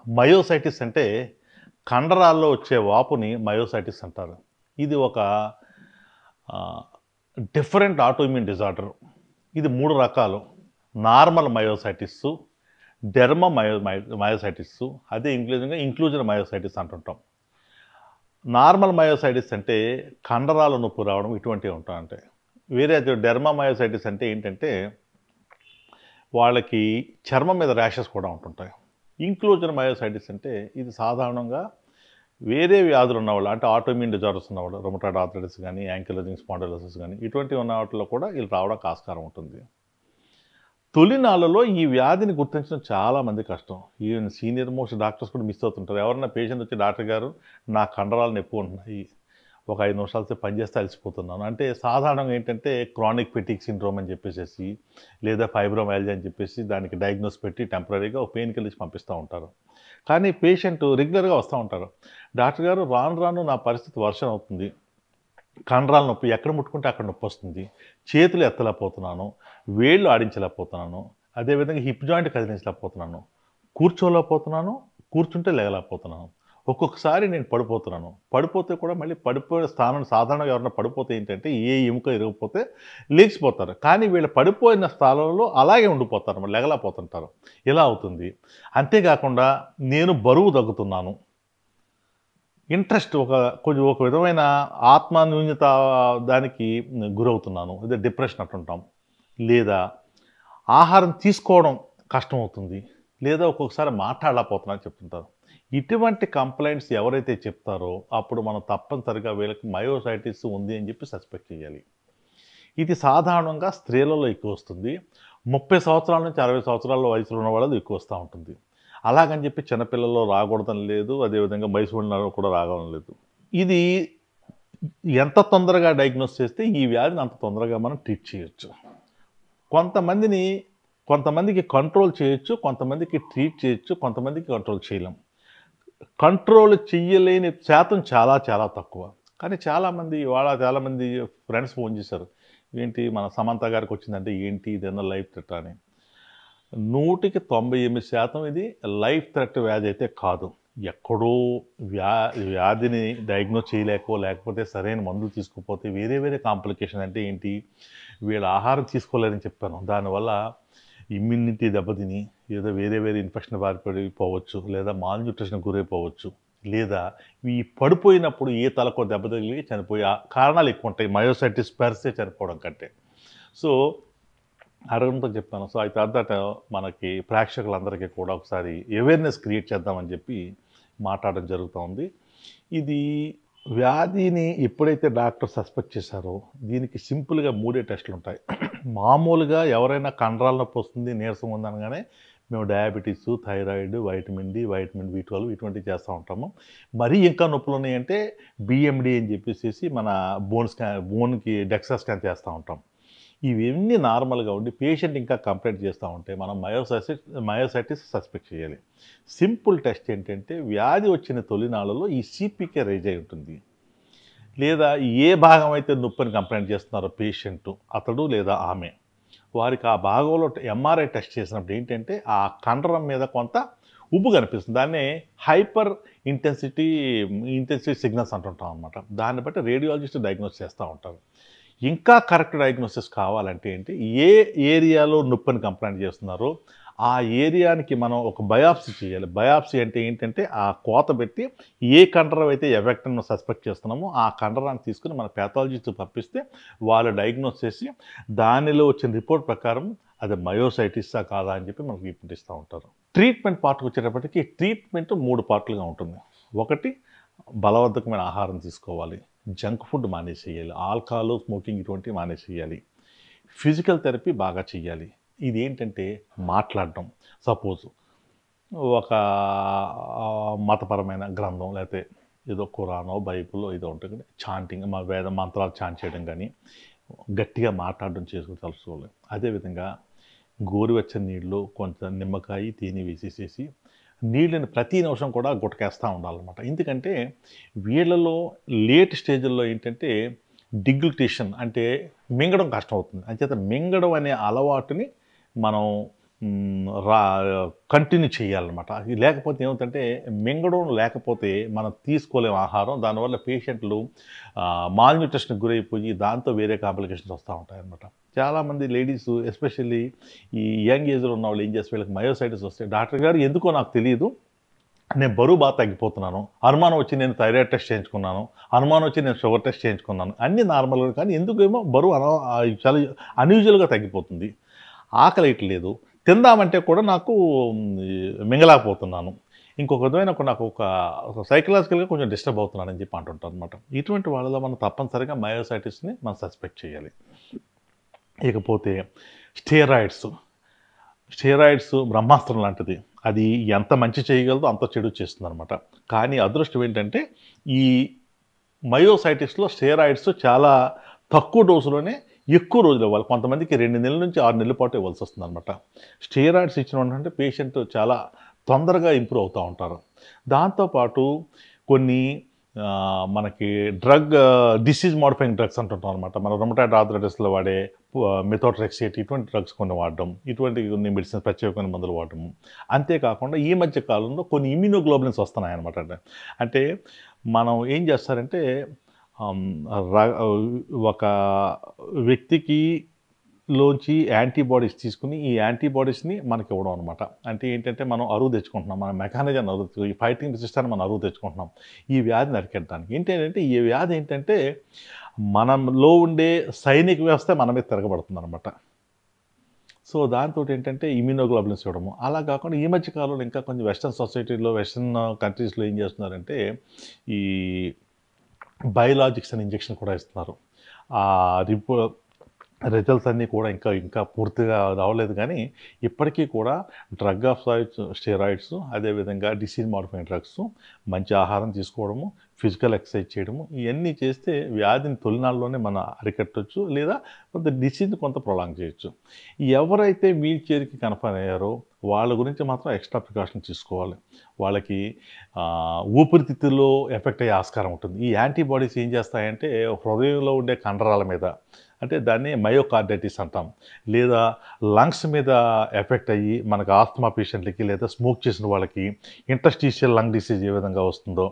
Myositis అంటే కండరాల్లో వచ్చే వాపుని myositis అంటారు ఇది ఒక డిఫరెంట్ ఆటోఇమ్యూన్ డిజార్డర్ ఇది మూడు రకాలు normal myositis derma myo myositis అదే ఇంక్లూజన్గా ఇంక్లూజన్ మయోసైటిస్ అంటుంటాం నార్మల్ మయోసైటిస్ అంటే కండరాల నొప్పి రావడం ఇటువంటివి ఉంటాయంటే వేరే డెర్మా మయోసైటిస్ అంటే ఏంటంటే వాళ్ళకి చర్మం మీద ర్యాషెస్ కూడా ఉంటుంటాయి ఇంక్లూజన్ మయోసైటిస్ అంటే ఇది సాధారణంగా వేరే వ్యాధులు ఉన్నవాళ్ళు అంటే ఆటోమ్యూన్ డిజార్డర్స్ ఉన్నవాళ్ళు రొమటాయిడ్ ఆర్థరైటిస్ కానీ యాంకిలోజింగ్ స్పాండలోసిస్ కానీ ఇటువంటి ఉన్న వాటిలో కూడా వీళ్ళు రావడానికి ఆస్కారం ఉంటుంది తొలినాళ్ళలో ఈ వ్యాధిని గుర్తించడం చాలా మంది కష్టం ఈవెన్ సీనియర్ మోస్ట్ డాక్టర్స్ కూడా మిస్ అవుతుంటారు ఎవరన్నా పేషెంట్ వచ్చి డాక్టర్ గారు నా కండరాలు నొప్పి ఉంటున్నాయి ఒక ఐదు నిమిషాలతో పనిచేస్తే అలసిపోతున్నాను అంటే సాధారణంగా ఏంటంటే క్రానిక్ పెటిక్ సిండ్రోమ్ అని చెప్పేసి లేదా ఫైబ్రోమైల్జీ అని చెప్పేసి దానికి డయాగ్నోస్ పెట్టి టెంపరీగా ఒక పెయిన్ కిల్లర్ ఇచ్చి పంపిస్తూ ఉంటారు కానీ పేషెంట్ రెగ్యులర్గా వస్తూ ఉంటారు డాక్టర్ గారు రాను రాను నా పరిస్థితి వర్షం అవుతుంది కండరాల నొప్పి ఎక్కడ ముట్టుకుంటే అక్కడ నొప్పి వస్తుంది చేతులు ఎత్తలేకపోతున్నాను వేళ్ళు ఆడించలేకపోతున్నాను అదేవిధంగా హిప్ జాయింట్ కదిలించలేకపోతున్నాను కూర్చోలేకపోతున్నాను కూర్చుంటే లేగలేకపోతున్నాను ఒక్కొక్కసారి నేను పడిపోతున్నాను పడిపోతే కూడా మళ్ళీ పడిపోయే స్థానం సాధారణంగా ఎవరైనా పడిపోతే ఏంటంటే ఏ ఎముక ఇరగకపోతే లేచిపోతారు కానీ వీళ్ళు పడిపోయిన స్థానంలో అలాగే ఉండిపోతారు మరి లెగలేకపోతుంటారు ఇలా అవుతుంది అంతేకాకుండా నేను బరువు తగ్గుతున్నాను ఇంట్రెస్ట్ ఒక కొంచెం ఒక విధమైన ఆత్మాన్యూన్యత దానికి గురవుతున్నాను అదే డిప్రెషన్ అంటుంటాం లేదా ఆహారం తీసుకోవడం కష్టం అవుతుంది లేదా ఒక్కొక్కసారి మాట్లాడలేకపోతున్నా చెప్తుంటారు ఇటువంటి కంప్లైంట్స్ ఎవరైతే చెప్తారో అప్పుడు మనం తప్పనిసరిగా వీళ్ళకి మయోసైటిస్ ఉంది అని చెప్పి సస్పెక్ట్ చేయాలి ఇది సాధారణంగా స్త్రీలలో ఎక్కువ వస్తుంది ముప్పై సంవత్సరాల నుంచి అరవై సంవత్సరాల వయసులో ఉన్న వాళ్ళది ఎక్కువ వస్తూ ఉంటుంది అలాగని చెప్పి చిన్నపిల్లల్లో రాకూడదని లేదు అదేవిధంగా వయసు ఉన్న కూడా రాగడం లేదు ఇది ఎంత తొందరగా డయాగ్నోస్ చేస్తే ఈ వ్యాధిని అంత తొందరగా మనం ట్రీట్ చేయొచ్చు కొంతమందిని కొంతమందికి కంట్రోల్ చేయొచ్చు కొంతమందికి ట్రీట్ చేయొచ్చు కొంతమందికి కంట్రోల్ చేయలేం కంట్రోల్ చెయ్యలేని శాతం చాలా చాలా తక్కువ కానీ చాలామంది ఇవాళ చాలామంది ఫ్రెండ్స్ ఫోన్ చేశారు ఏంటి మన సమంత గారికి వచ్చిందంటే ఏంటి ఇదన్నా లైఫ్ థ్రెట్ అని నూటికి తొంభై ఎనిమిది శాతం ఇది లైఫ్ థ్రెట్ వ్యాధి అయితే కాదు ఎక్కడో వ్యా వ్యాధిని డయాగ్నోస్ చేయలేకో లేకపోతే సరైన మందులు తీసుకోకపోతే వేరే వేరే కాంప్లికేషన్ అంటే ఏంటి వీళ్ళ ఆహారం తీసుకోలేరని చెప్పాను దానివల్ల ఇమ్యూనిటీ దెబ్బతిని ఏదో వేరే వేరే ఇన్ఫెక్షన్ బారిపడిపోవచ్చు లేదా మాల్ న్యూట్రిషన్ గురైపోవచ్చు లేదా ఈ పడిపోయినప్పుడు ఏ తలకో దెబ్బ తగిలి చనిపోయే ఆ కారణాలు ఎక్కువ ఉంటాయి మయోసైటిస్ పెర్సే చనిపోవడం కంటే సో అరగంతో చెప్పాను సో అయితే అంతట మనకి ప్రేక్షకులందరికీ కూడా ఒకసారి అవేర్నెస్ క్రియేట్ చేద్దామని చెప్పి మాట్లాడడం జరుగుతూ ఉంది ఇది వ్యాధిని ఎప్పుడైతే డాక్టర్ సస్పెక్ట్ చేశారో దీనికి సింపుల్గా మూడే టెస్టులు ఉంటాయి మామూలుగా ఎవరైనా కండరాల నొప్పి వస్తుంది నీరసం ఉందనగానే మేము diabetes thyroid vitamin D vitamin B twelve ఇటువంటివి చేస్తూ ఉంటాము మరీ ఇంకా నొప్పులు ఉన్నాయంటే బిఎండి అని చెప్పేసి మన బోన్ స్కాన్ బోన్కి డెక్సా స్కాన్ చేస్తూ ఉంటాం ఇవన్నీ నార్మల్గా ఉండి పేషెంట్ ఇంకా కంప్లైంట్ చేస్తూ ఉంటే మనం మయోసైటిస్ మయోసైటిస్ సస్పెక్ట్ చేయాలి సింపుల్ టెస్ట్ ఏంటంటే వ్యాధి వచ్చిన తొలినాళ్ళలో ఈ సిపికే రైజ్ అయి ఉంటుంది లేదా ఏ భాగం అయితే నొప్పిని కంప్లైంట్ చేస్తున్నారో పేషెంట్ అతడు లేదా ఆమె వారికి ఆ భాగంలో ఎంఆర్ఐ టెస్ట్ చేసినప్పుడు ఏంటంటే ఆ కండరం మీద కొంత ఉబ్బు కనిపిస్తుంది దాన్ని హైపర్ ఇంటెన్సిటీ ఇంటెన్సిటీ సిగ్నల్స్ అంటుంటాం అనమాట దాన్ని బట్టి రేడియాలజిస్ట్ డయాగ్నోస్ చేస్తూ ఉంటారు ఇంకా కరెక్ట్ డయాగ్నోసిస్ కావాలంటే ఏంటి ఏ ఏరియాలో నొప్పిని కంప్లైంట్ చేస్తున్నారో ఆ ఏరియానికి మనం ఒక బయాప్సీ చేయాలి బయాప్సీ అంటే ఏంటంటే ఆ కోత పెట్టి ఏ కండరం అయితే ఎఫెక్ట్ సస్పెక్ట్ చేస్తున్నామో ఆ కండరాన్ని తీసుకుని మన ప్యాథాలజిస్ట్ పంపిస్తే వాళ్ళు డయాగ్నోస్ చేసి దానిలో వచ్చిన రిపోర్ట్ ప్రకారం అది మయోసైటిస్సా కాదా అని చెప్పి మనకు రిపోర్ట్ ఇస్తూ ఉంటారు ట్రీట్మెంట్ పార్ట్కి వచ్చేటప్పటికి ట్రీట్మెంట్ మూడు పార్ట్లుగా ఉంటుంది ఒకటి బలవర్ధకమైన ఆహారం తీసుకోవాలి జంక్ ఫుడ్ మానేసేయాలి ఆల్కహాల్ స్మోకింగ్ ఇటువంటివి మానేసేయాలి ఫిజికల్ థెరపీ బాగా చేయాలి ఇది ఏంటంటే మాట్లాడడం సపోజ్ ఒక ఆ, మతపరమైన గ్రంథం లేకపోతే ఏదో ఖురానో బైబుల్లో ఏదో ఉంటుంది చాంటింగ్ మా వేద మంత్రాలు చాంట్ చేయడం కానీ గట్టిగా మాట్లాడడం చేసుకుని తెలుసుకోవాలి అదేవిధంగా గోరువెచ్చని నీళ్ళు కొంత నిమ్మకాయ తేనె వేసేసేసి నీళ్ళని ప్రతి నిమిషం కూడా గుట్టకేస్తూ ఉండాలన్నమాట ఎందుకంటే వీళ్ళలో లేట్ స్టేజ్లో ఏంటంటే డిగ్లిటేషన్ అంటే మింగడం కష్టం అవుతుంది అంచేత మింగడం అనే అలవాటుని మనం మ్, రా కంటిన్యూ చేయాలన్నమాట ఇది లేకపోతే ఏమవుతుందంటే మింగడం లేకపోతే మనం తీసుకోలేం ఆహారం దానివల్ల పేషెంట్లు మాల్న్యూట్రిషన్కి గురైపోయి దాంతో వేరే కాంప్లికేషన్స్ వస్తూ ఉంటాయి అనమాట చాలామంది లేడీస్ ఎస్పెషల్లీ ఈ యంగ్ ఏజ్లో ఉన్న వాళ్ళు ఏం చేస్తే వీళ్ళకి మయోసైటిస్ వస్తే డాక్టర్ గారు ఎందుకో నాకు తెలియదు నేను బరువు బాగా తగ్గిపోతున్నాను అనుమానం వచ్చి నేను థైరాయిడ్ టెస్ట్ చేయించుకున్నాను అనుమానం వచ్చి నేను షుగర్ టెస్ట్ చేయించుకున్నాను అన్నీ నార్మల్గా కానీ ఎందుకేమో బరువు అన ఆ, చాలా అన్యూజువల్గా తగ్గిపోతుంది ఆకలి లేదు తిందామంటే కూడా నాకు మ్, మింగలేకపోతున్నాను ఇంకొక విధమైన ఒక నాకు ఒక ఒక సైకలాజికల్గా కొంచెం డిస్టర్బ్ అవుతున్నానని చెప్పి అంటుంటారు అనమాట ఇటువంటి వాళ్ళలో మనం తప్పనిసరిగా మయోసైటిస్ని మనం సస్పెక్ట్ చేయాలి ఇకపోతే స్టెరాయిడ్స్ స్టెరాయిడ్స్ బ్రహ్మాస్త్రం లాంటిది అది ఎంత మంచి చేయగలదో అంత చెడు చేస్తుంది అనమాట కానీ అదృష్టం ఏంటంటే ఈ మయోసైటిస్లో స్టెరాయిడ్స్ చాలా తక్కువ డోసులోనే ఎక్కువ రోజులు ఇవ్వాలి కొంతమందికి రెండు నెలల నుంచి ఆరు నెలల పాటు ఇవ్వాల్సి వస్తుంది అనమాట స్టెరాయిడ్స్ ఇచ్చిన అంటే పేషెంట్ చాలా తొందరగా ఇంప్రూవ్ అవుతూ ఉంటారు దాంతోపాటు కొన్ని ఆ, మనకి డ్రగ్ డిసీజ్ మోడిఫైయింగ్ డ్రగ్స్ అంటుంటాం అనమాట మన రొమటాయిడ్ ఆర్థరైటిస్లో వాడే మెథోట్రెక్సేట్ ఇటువంటి డ్రగ్స్ కొన్ని వాడడం ఇటువంటి కొన్ని మెడిసిన్స్ ప్రత్యేకమైన మందులు వాడడం అంతేకాకుండా ఈ మధ్య కాలంలో కొన్ని ఇమ్యూనోగ్లోబులిన్స్ వస్తున్నాయి అనమాట అంటే మనం ఏం చేస్తారంటే ఆమ్, ర- ఒక వ్యక్తికి లోంచి యాంటీబాడీస్ తీసుకుని ఈ యాంటీబాడీస్ని మనకి ఇవ్వడం అనమాట అంటే ఏంటంటే మనం అరువు తెచ్చుకుంటున్నాం మన మెకానిజం అరువు తెచ్చు- ఈ ఫైటింగ్ సిస్టమ్ మనం అరువు తెచ్చుకుంటున్నాం ఈ వ్యాధిని అరికెట్టడానికి ఏంటంటే ఈ వ్యాధి ఏంటంటే మనలో ఉండే సైనిక వ్యవస్థ మన మీద తిరగబడుతుంది అనమాట సో దాంతో ఏంటంటే ఇమ్యూనోగ్లోబులిన్స్ ఇవ్వడము అలా కాకుండా ఈ మధ్య కాలంలో ఇంకా కొంచెం వెస్ట్రన్ సొసైటీలో వెస్ట్రన్ కంట్రీస్లో ఏం చేస్తున్నారంటే ఈ బయోలాజిక్స్ అని ఇంజెక్షన్ కూడా ఇస్తున్నారు ఆ రిపో రిజల్ట్స్ అన్నీ కూడా ఇంకా ఇంకా పూర్తిగా రావలేదు కానీ ఇప్పటికీ కూడా డ్రగ్ ఆఫ్ సాయిడ్స్ స్టెరాయిడ్స్ అదేవిధంగా డిసీజ్ మాడిఫైయింగ్ డ్రగ్స్ మంచి ఆహారం తీసుకోవడము ఫిజికల్ ఎక్సర్సైజ్ చేయడము ఇవన్నీ చేస్తే వ్యాధిని తొలినాళ్ళలోనే మనం అరికట్టవచ్చు లేదా కొంత డిసీజ్ కొంత ప్రొలాంగ్ చేయొచ్చు ఎవరైతే వీల్ చైర్కి కన్ఫర్మ్ అయ్యారో వాళ్ళ గురించి మాత్రం ఎక్స్ట్రా ప్రికాషన్ తీసుకోవాలి వాళ్ళకి ఆ, ఊపిరితిత్తుల్లో ఎఫెక్ట్ అయ్యే ఆస్కారం ఉంటుంది ఈ యాంటీబాడీస్ ఏం చేస్తాయంటే హృదయంలో ఉండే కండరాల మీద అంటే దాన్ని మయోకార్డైటిస్ అంటాం లేదా లంగ్స్ మీద ఎఫెక్ట్ అయ్యి మనకు ఆస్తమా పేషెంట్లకి లేదా స్మోక్ చేసిన వాళ్ళకి ఇంటర్స్టీషియల్ లంగ్ డిసీజ్ ఏ విధంగా వస్తుందో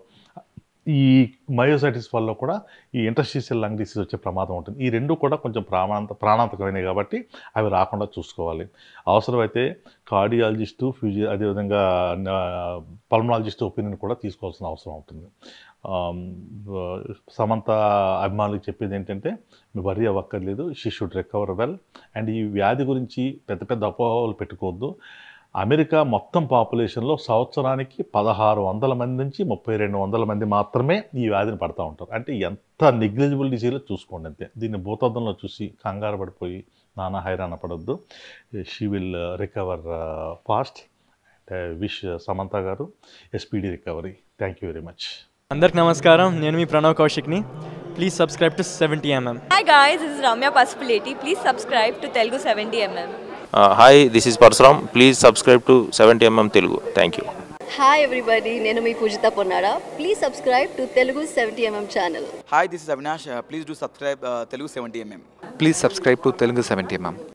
ఈ మయోసైటిస్ వల్ల కూడా ఈ ఇంటర్స్టీషియల్ లంగ్ డిసీజ్ వచ్చే ప్రమాదం ఉంటుంది ఈ రెండు కూడా కొంచెం ప్రాణాంత ప్రాణాంతకమైనవి కాబట్టి అవి రాకుండా చూసుకోవాలి అవసరమైతే కార్డియాలజిస్టు ఫ్యూజి అదేవిధంగా పల్మనాలజిస్ట్ ఒపీనియన్ కూడా తీసుకోవాల్సిన అవసరం ఉంటుంది ఆమ్, ఆ, సమంత అభిమానులకు చెప్పేది ఏంటంటే మీ వరి అవ్వక్కర్లేదు she should recover well and ఈ వ్యాధి గురించి పెద్ద పెద్ద అపోహలు పెట్టుకోవద్దు అమెరికా మొత్తం పాపులేషన్లో సంవత్సరానికి పదహారు వందల మంది నుంచి ముప్పై రెండు వందల మంది మాత్రమే ఈ వ్యాధిని పడతా ఉంటారు అంటే ఎంత నెగ్లిజిబుల్ డిసీజో చూసుకోండి అంతే దీన్ని భూతద్దంలో చూసి కంగారు పడిపోయి నానా హైరాణ పడొద్దు she will recover fast wish Samantha garu speedy recovery thank you very much అందరికి నమస్కారం నేను మీ ప్రణవ్ కౌశిక్ని please subscribe to seventy MM Hi guys, this is Ramya Pasupuleti. Please subscribe to Telugu 70mm. Hi this is Parashuram please subscribe to seventy MM Telugu thank you hi everybody నేను మీ Pujitha Ponnara please subscribe to Telugu seventy MM channel Hi, this is Avinash. Uh, please do subscribe uh, Telugu 70mm. Please subscribe to Telugu 70 mm.